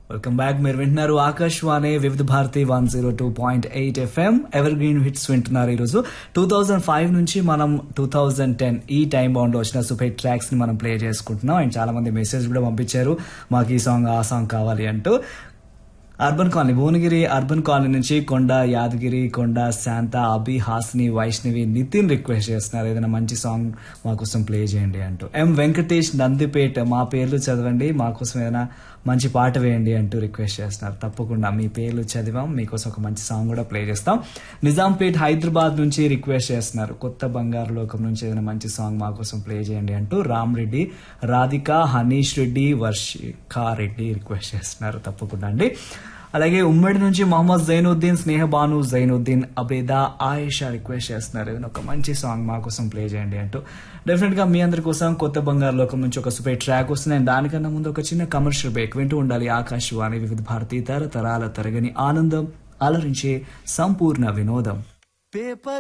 welcome back మీరు వింటున్నారు ఆకాశవాణి వివిధ భారతి one zero two point eight FM evergreen hits వింటున్నారు ఈరోజు టూ థౌజండ్ ఫైవ్ నుంచి మనం టూ థౌజండ్ టెన్ ఈ టైం బౌండ్ వచ్చిన సూపర్ ట్రాక్స్ ని మనం ప్లే చేసుకుంటున్నాం అండ్ చాలా మంది మెసేజ్ కూడా పంపించారు మాకు ఈ సాంగ్ ఆ సాంగ్ కావాలి అంటూ urban colony Bhuvanagiri urban colony నుంచి కొండ యాదగిరి కొండ శాంత అభి హాస్ని వైష్ణవి నితిన్ రిక్వెస్ట్ చేస్తున్నారు ఏదైనా మంచి సాంగ్ మా కోసం ప్లే చేయండి అంటూ ఎం వెంకటేష్ నందిపేట్ మా పేర్లు చదవండి మా కోసం ఏదైనా మంచి పాట వేయండి అంటూ రిక్వెస్ట్ చేస్తున్నారు తప్పకుండా మీ పేర్లు చదివాం మీకోసం ఒక మంచి సాంగ్ కూడా ప్లే చేస్తాం నిజాంపేట్ హైదరాబాద్ నుంచి రిక్వెస్ట్ చేస్తున్నారు కొత్త బంగారు లోకం నుంచి ఏదైనా మంచి సాంగ్ మా కోసం ప్లే చేయండి అంటూ రామ్ రెడ్డి రాధిక హనీష్ రెడ్డి వర్షికా రెడ్డి రిక్వెస్ట్ చేస్తున్నారు తప్పకుండా అండి అలాగే ఉమ్మడి నుంచి మొహమ్మద్ జైనుద్దీన్ స్నేహ బాను జైనుద్దీన్ అబేదా ఆయేషా రిక్వెస్ట్ చేస్తున్నారు ఏదైనా ఒక మంచి సాంగ్ మా కోసం ప్లే చేయండి అంటూ డెఫినెట్ గా మీ అందరి కోసం కొత్త బంగారు లోకం నుంచి ఒక సూపర్ ట్రాక్ వస్తుంది అండ్ దానికన్నా ముందు ఒక చిన్న కమర్షియల్ బ్రేక్ వింటూ ఉండాలి ఆకాశవాణి వివిధ భారతీ తరతరాల తరగని ఆనందం అలరించే సంపూర్ణ వినోదం